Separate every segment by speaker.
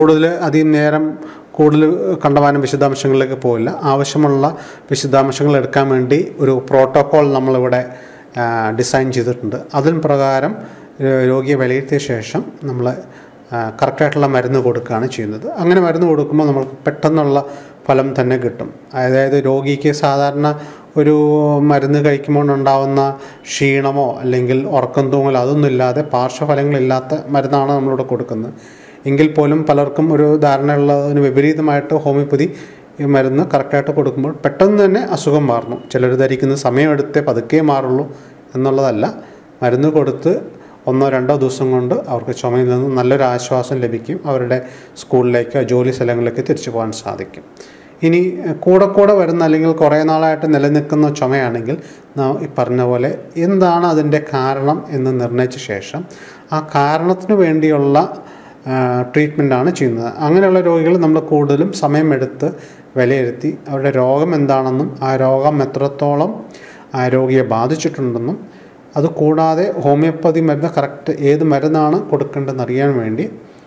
Speaker 1: കൂടുതൽ അധികം നേരം കൂടുതൽ കണ്ടമാനം വിശദാംശങ്ങളിലേക്ക് പോയില്ല ആവശ്യമുള്ള വിശദാംശങ്ങൾ എടുക്കാൻ വേണ്ടി ഒരു പ്രോട്ടോക്കോൾ നമ്മളിവിടെ ആ, ഡിസൈൻ ചെയ്തിട്ടുണ്ട് അതിന് പ്രകാരം ഏഹ്, രോഗിയെ വിലയിരുത്തിയ ശേഷം നമ്മൾ കറക്റ്റായിട്ടുള്ള മരുന്ന് കൊടുക്കുകയാണ് ചെയ്യുന്നത് അങ്ങനെ മരുന്ന് കൊടുക്കുമ്പോൾ നമുക്ക് പെട്ടെന്നുള്ള ഫലം തന്നെ കിട്ടും അതായത് രോഗിക്ക് സാധാരണ ഒരു മരുന്ന് കഴിക്കുമ്പോൾ ഉണ്ടാവുന്ന ക്ഷീണമോ അല്ലെങ്കിൽ ഉറക്കം തൂങ്ങലോ അതൊന്നും ഇല്ലാതെ പാർശ്വഫലങ്ങളില്ലാത്ത മരുന്നാണ് നമ്മളിവിടെ കൊടുക്കുന്നത് എങ്കിൽ പോലും പലർക്കും ഒരു ധാരണയുള്ളതിന് വിപരീതമായിട്ട് ഹോമിയോപ്പതി ഈ മരുന്ന് കറക്റ്റായിട്ട് കൊടുക്കുമ്പോൾ പെട്ടെന്ന് തന്നെ അസുഖം മാറുന്നു ചിലർ ധരിക്കുന്ന സമയമെടുത്തേ പതുക്കെ മാറുള്ളൂ എന്നുള്ളതല്ല മരുന്ന് കൊടുത്ത് ഒന്നോ രണ്ടോ ദിവസം കൊണ്ട് അവർക്ക് ചുമയിൽ നിന്ന് നല്ലൊരു ആശ്വാസം ലഭിക്കും അവരുടെ സ്കൂളിലേക്ക് ജോലി സ്ഥലങ്ങളിലേക്ക് തിരിച്ചു പോകാൻ സാധിക്കും ഇനി എഹ്, കൂടെ കൂടെ വരുന്ന അല്ലെങ്കിൽ കുറേ നാളായിട്ട് നിലനിൽക്കുന്ന ചുമയാണെങ്കിൽ നാം ഈ പറഞ്ഞ പോലെ എന്താണ് അതിൻ്റെ കാരണം എന്ന് നിർണയിച്ച ശേഷം ആ കാരണത്തിന് വേണ്ടിയുള്ള ട്രീറ്റ്മെൻറ്റാണ് ചെയ്യുന്നത് അങ്ങനെയുള്ള രോഗികൾ നമ്മൾ കൂടുതലും സമയമെടുത്ത് വിലയിരുത്തി അവരുടെ രോഗം എന്താണെന്നും ആ രോഗം എത്രത്തോളം ആ രോഗിയെ ബാധിച്ചിട്ടുണ്ടെന്നും അതുകൂടാതെ ഹോമിയോപ്പതി മരുന്ന് കറക്റ്റ് ഏത് മരുന്നാണ് കൊടുക്കേണ്ടതെന്ന് അറിയാൻ വേണ്ടി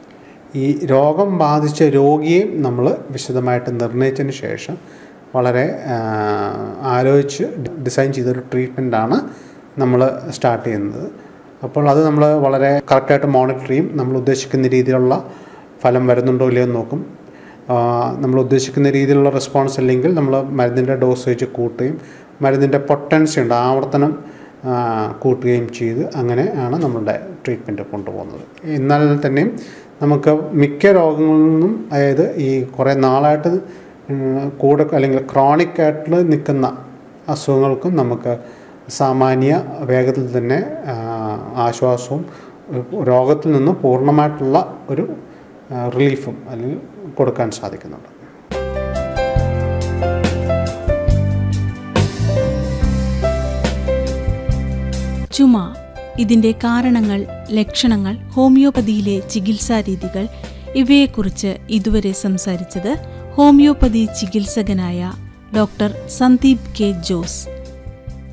Speaker 1: ഈ രോഗം ബാധിച്ച രോഗിയെ നമ്മൾ വിശദമായിട്ട് നിർണയിച്ചതിന് ശേഷം വളരെ ആ, ആലോചിച്ച് ഡിസൈൻ ചെയ്തൊരു ട്രീറ്റ്മെൻറ്റാണ് നമ്മൾ സ്റ്റാർട്ട് ചെയ്യുന്നത് അപ്പോൾ അത് നമ്മൾ വളരെ കറക്റ്റായിട്ട് മോണിറ്റർ ചെയ്യും നമ്മൾ ഉദ്ദേശിക്കുന്ന രീതിയിലുള്ള ഫലം വരുന്നുണ്ടോ ഇല്ലയോ എന്ന് നോക്കും ആ, നമ്മൾ ഉദ്ദേശിക്കുന്ന രീതിയിലുള്ള റെസ്പോൺസ് അല്ലെങ്കിൽ നമ്മൾ മരുന്നിൻ്റെ ഡോസേജ് കൂട്ടുകയും മരുന്നിൻ്റെ പൊട്ടൻസി ഉണ്ട് ആവർത്തനം ആ, കൂട്ടുകയും ചെയ്ത് അങ്ങനെ ആണ് നമ്മളുടെ ട്രീറ്റ്മെൻറ്റ് കൊണ്ടുപോകുന്നത് എന്നാൽ തന്നെയും നമുക്ക് മിക്ക രോഗങ്ങളിൽ നിന്നും അതായത് ഈ കുറേ നാളായിട്ട് ഉം, കൂടെ അല്ലെങ്കിൽ ക്രോണിക് ആയിട്ട് നിൽക്കുന്ന അസുഖങ്ങൾക്കും നമുക്ക് സാമാന്യ വേഗത്തിൽ തന്നെ ആ, ആശ്വാസവും രോഗത്തിൽ നിന്ന് പൂർണ്ണമായിട്ടുള്ള ഒരു ആ, റിലീഫും അല്ലെങ്കിൽ കൊടുക്കാൻ സാധിക്കുന്നുണ്ട്
Speaker 2: ചുമ ഇതിന്റെ കാരണങ്ങൾ ലക്ഷണങ്ങൾ ഹോമിയോപ്പതിയിലെ ചികിത്സാ രീതികൾ ഇവയെക്കുറിച്ച് ഇതുവരെ സംസാരിച്ചത് ഹോമിയോപ്പതി ചികിത്സകനായ ഡോക്ടർ സന്ദീപ് കെ ജോസ്